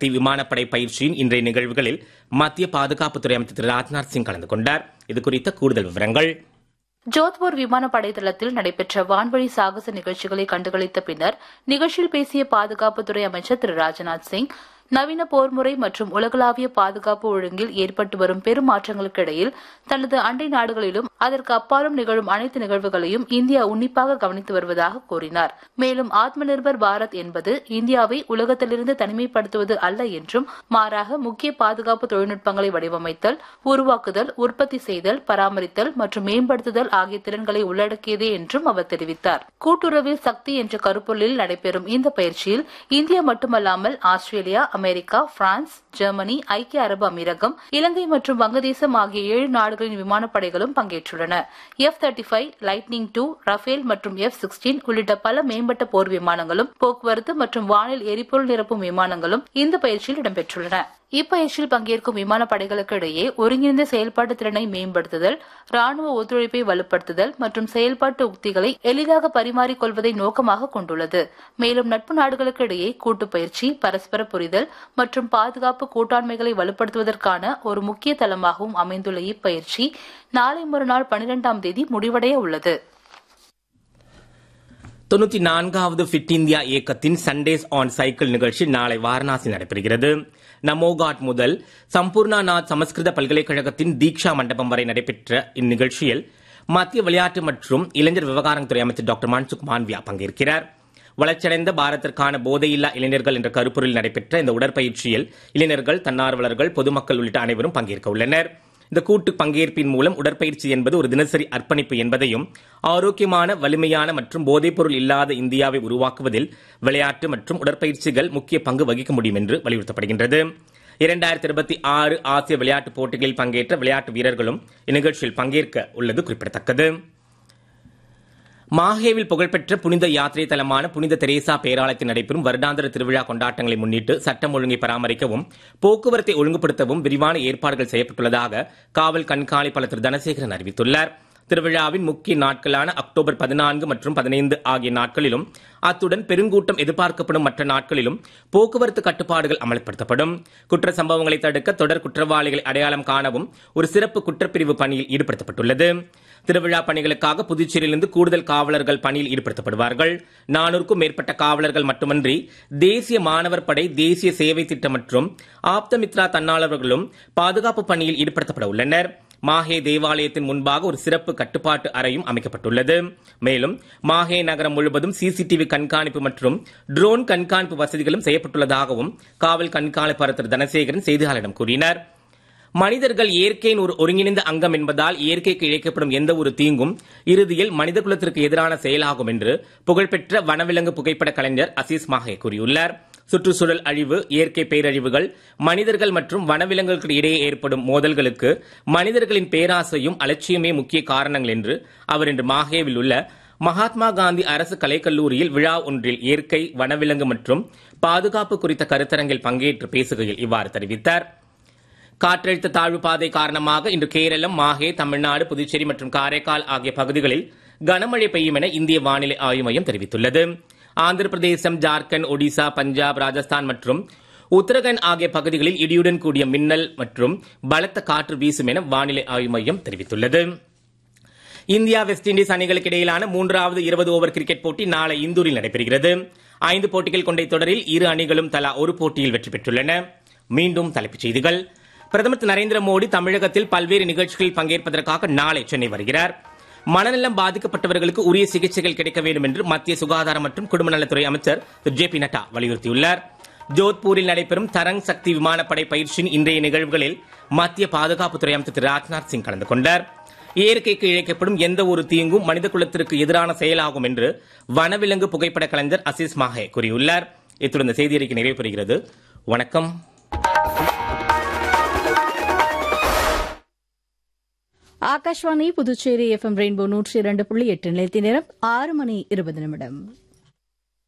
சக்தி விமானப்படை பயிற்சியின் இன்றைய நிகழ்வுகளில் மத்திய பாதுகாப்புத்துறை அமைச்சர் திரு ராஜ்நாத் சிங் கலந்து கொண்டார் இது குறித்த கூடுதல் விவரங்கள் ஜோத்பூர் விமானப்படை தளத்தில் நடைபெற்ற வான்வழி சாகச நிகழ்ச்சிகளை கண்டுகளித்த பின்னர் நிகழ்ச்சியில் பேசிய பாதுகாப்புத்துறை அமைச்சர் திரு ராஜ்நாத் சிங் நவீன போர்முறை மற்றும் உலகளாவிய பாதுகாப்பு ஒழுங்கில் ஏற்பட்டு வரும் பெரும் மாற்றங்களுக்கு இடையில் தனது அண்டை நாடுகளிலும் அதற்கு அப்பாலும் நிகழும் அனைத்து நிகழ்வுகளையும் இந்தியா உன்னிப்பாக கவனித்து வருவதாக கூறினார் மேலும் ஆத்ம நிர்பர் பாரத் என்பது இந்தியாவை உலகத்திலிருந்து தனிமைப்படுத்துவது அல்ல என்றும் மாறாக முக்கிய பாதுகாப்பு தொழில்நுட்பங்களை வடிவமைத்தல் உருவாக்குதல் உற்பத்தி செய்தல் பராமரித்தல் மற்றும் மேம்படுத்துதல் ஆகிய திறன்களை உள்ளடக்கியதே என்றும் அவர் தெரிவித்தார் கூட்டுறவில் சக்தி என்ற கருப்பொருளில் நடைபெறும் இந்த பயிற்சியில் இந்தியா மட்டுமல்லாமல் ஆஸ்திரேலியா அமெரிக்கா பிரான்ஸ் ஜெர்மனி ஐக்கிய அரபு அமீரகம் இலங்கை மற்றும் வங்கதேசம் ஆகிய ஏழு நாடுகளின் விமானப்படைகளும் பங்கேற்றுள்ளன F thirty five lightning two Rafale மற்றும் எஃப் சிக்ஸ்டீன் உள்ளிட்ட பல மேம்பட்ட போர் விமானங்களும் போக்குவரத்து மற்றும் வானில் எரிபொருள் நிரப்பும் விமானங்களும் இந்த பயிற்சியில் இடம்பெற்றுள்ளன இப்பயிற்சியில் பங்கேற்கும் விமானப்படைகளுக்கு இடையே ஒருங்கிணைந்த செயல்பாட்டு திறனை மேம்படுத்துதல் ராணுவ ஒத்துழைப்பை வலுப்படுத்துதல் மற்றும் செயல்பாட்டு உக்திகளை எளிதாக பரிமாறிக்கொள்வதை நோக்கமாக கொண்டுள்ளது மேலும் நட்பு நாடுகளுக்கு இடையே கூட்டு பயிற்சி பரஸ்பர புரிதல் மற்றும் பாதுகாப்பு கூட்டாண்மைகளை வலுப்படுத்துவதற்கான ஒரு முக்கிய தளமாகவும் அமைந்துள்ள இப்பயிற்சி நாளை மறுநாள் பனிரெண்டாம் தேதி முடிவடைய உள்ளது தொண்ணூத்தி நான்காவது ஃபிட் இந்தியா இயக்கத்தின் சண்டேஸ் ஆன் சைக்கிள் நிகழ்ச்சி நாளை வாரணாசி நடைபெறுகிறது நமோகாட் முதல் சம்பூர்ணா நாத் சமஸ்கிருத பல்கலைக்கழகத்தின் தீக்ஷா மண்டபம் வரை நடைபெற்ற இந்நிகழ்ச்சியில் மத்திய விளையாட்டு மற்றும் இளைஞர் விவகாரத்துறை அமைச்சர் டாக்டர் மன்சுக் மாண்வியா பங்கேற்கிறார் வளர்ச்சியடைந்த பாரத்திற்கான போதையில்லா இளைஞர்கள் என்ற கருப்பொருளில் நடைபெற்ற இந்த உடற்பயிற்சியில் இளைஞர்கள் தன்னார்வலர்கள் பொதுமக்கள் உள்ளிட்ட அனைவரும் பங்கேற்க உள்ளனர் இந்த கூட்டு பங்கேற்பின் மூலம் உடற்பயிற்சி என்பது ஒரு தினசரி அர்ப்பணிப்பு என்பதையும் ஆரோக்கியமான வலிமையான மற்றும் போதைப்பொருள் இல்லாத இந்தியாவை உருவாக்குவதில் விளையாட்டு மற்றும் உடற்பயிற்சிகள் முக்கிய பங்கு வகிக்க முடியும் என்று வலியுறுத்தப்படுகின்றது இரண்டாயிரத்தி இருபத்தி ஆறு ஆசிய விளையாட்டுப் போட்டிகளில் பங்கேற்ற விளையாட்டு வீரர்களும் இந்நிகழ்ச்சியில் பங்கேற்க உள்ளது குறிப்பிடத்தக்கது மாஹேவில் புகழ்பெற்ற புனித யாத்திரை தலமான புனித தெரேசா பேராலயத்தில் நடைபெறும் வருடாந்திர திருவிழா கொண்டாட்டங்களை முன்னிட்டு சட்டம் ஒழுங்கை பராமரிக்கவும் போக்குவரத்தை ஒழுங்குபடுத்தவும் விரிவான ஏற்பாடுகள் செய்யப்பட்டுள்ளதாக காவல் கண்காணிப்பாளர் திரு தனசேகரன் அறிவித்துள்ளார் திருவிழாவின் முக்கிய நாட்களான அக்டோபர் பதினான்கு மற்றும் பதினைந்து ஆகிய நாட்களிலும் அத்துடன் பெருங்கூட்டம் எதிர்பார்க்கப்படும் மற்ற நாட்களிலும் போக்குவரத்து கட்டுப்பாடுகள் அமல்படுத்தப்படும் குற்ற சம்பவங்களை தடுக்க தொடர் குற்றவாளிகளை அடையாளம் காணவும் ஒரு சிறப்பு குற்றப்பிரிவு பணியில் ஈடுபடுத்தப்பட்டுள்ளது திருவிழா பணிகளுக்காக புதுச்சேரியிலிருந்து கூடுதல் காவலர்கள் பணியில் ஈடுபடுத்தப்படுவார்கள் நானூறுக்கும் மேற்பட்ட காவலர்கள் மட்டுமன்றி தேசிய மாணவர் படை தேசிய சேவை திட்டம் மற்றும் ஆப்தமித்ரா தன்னாளர்களும் பாதுகாப்பு பணியில் ஈடுபடுத்தப்பட உள்ளனர் மாஹே தேவாலயத்தின் முன்பாக ஒரு சிறப்பு கட்டுப்பாட்டு அறையும் அமைக்கப்பட்டுள்ளது மேலும் மாஹே நகரம் முழுவதும் சிசிடிவி கண்காணிப்பு மற்றும் ட்ரோன் கண்காணிப்பு வசதிகளும் செய்யப்பட்டுள்ளதாகவும் காவல் கண்காணிப்பாளர் திரு தனசேகரன் செய்தியாளரிடம் கூறினார் மனிதர்கள் இயற்கையின் ஒரு ஒருங்கிணைந்த அங்கம் என்பதால் இயற்கைக்கு இழைக்கப்படும் எந்த ஒரு தீங்கும் இறுதியில் மனித குலத்திற்கு எதிரான செயலாகும் என்று புகழ்பெற்ற வனவிலங்கு புகைப்பட கலைஞர் அசீஸ் மாஹே கூறியுள்ளார் சுற்றுச்சூழல் அழிவு இயற்கை பேரழிவுகள் மனிதர்கள் மற்றும் வனவிலங்குகளுக்கு இடையே ஏற்படும் மோதல்களுக்கு மனிதர்களின் பேராசையும் அலட்சியமே முக்கிய காரணங்கள் என்று அவர் இன்று மாஹேவில் உள்ள மகாத்மா காந்தி அரசு கலைக்கல்லூரியில் விழா ஒன்றில் இயற்கை வனவிலங்கு மற்றும் பாதுகாப்பு குறித்த கருத்தரங்கில் பங்கேற்று பேசுகையில் இவ்வாறு தெரிவித்தார் காற்றழுத்த தாழ்வு பாதை காரணமாக இன்று கேரளம் மாஹே தமிழ்நாடு புதுச்சேரி மற்றும் காரைக்கால் ஆகிய பகுதிகளில் கனமழை பெய்யும் என இந்திய வானிலை ஆய்வு மையம் தெரிவித்துள்ளது ஆந்திர பிரதேசம் ஜார்க்கண்ட் ஒடிசா பஞ்சாப் ராஜஸ்தான் மற்றும் உத்தரகண்ட் ஆகிய பகுதிகளில் இடியுடன் கூடிய மின்னல் மற்றும் பலத்த காற்று வீசும் என வானிலை ஆய்வு மையம் தெரிவித்துள்ளது இந்தியா வெஸ்ட் இண்டீஸ் அணிகளுக்கு இடையிலான மூன்றாவது இருபது ஓவர் கிரிக்கெட் போட்டி நாளை இந்தூரில் நடைபெறுகிறது ஐந்து போட்டிகள் கொண்ட தொடரில் இரு அணிகளும் தலா ஒரு போட்டியில் வெற்றி பெற்றுள்ளன மீண்டும் தலைப்புச் செய்திகள் பிரதமர் திரு நரேந்திர மோடி தமிழகத்தில் பல்வேறு நிகழ்ச்சிகளில் பங்கேற்பதற்காக நாளை சென்னை வருகிறார் மனநலம் பாதிக்கப்பட்டவர்களுக்கு உரிய சிகிச்சைகள் கிடைக்க வேண்டும் என்று மத்திய சுகாதாரம் மற்றும் குடும்ப நலத்துறை அமைச்சர் திரு ஜே பி நட்டா வலியுறுத்தியுள்ளார் ஜோத்பூரில் நடைபெறும் தரங் சக்தி விமானப்படை பயிற்சியின் இன்றைய நிகழ்வுகளில் மத்திய பாதுகாப்புத்துறை அமைச்சர் திரு ராஜ்நாத் சிங் கலந்து கொண்டார் இயற்கைக்கு இழைக்கப்படும் எந்த ஒரு தீங்கும் மனித குலத்திற்கு எதிரான செயலாகும் என்று வனவிலங்கு புகைப்பட கலைஞர் அசீஸ் மாஹே கூறியுள்ளார் இத்துடன் இந்த செய்தி அறிக்கை நிறைவு பெறுகிறது வணக்கம் ஆகாஷ்வாணி புதுச்சேரி எஃப்எம் ரெயின்போ நூற்றி இரண்டு புள்ளி எட்டு நிலையத்தின் நேரம் ஆறு மணி இருபது நிமிடம்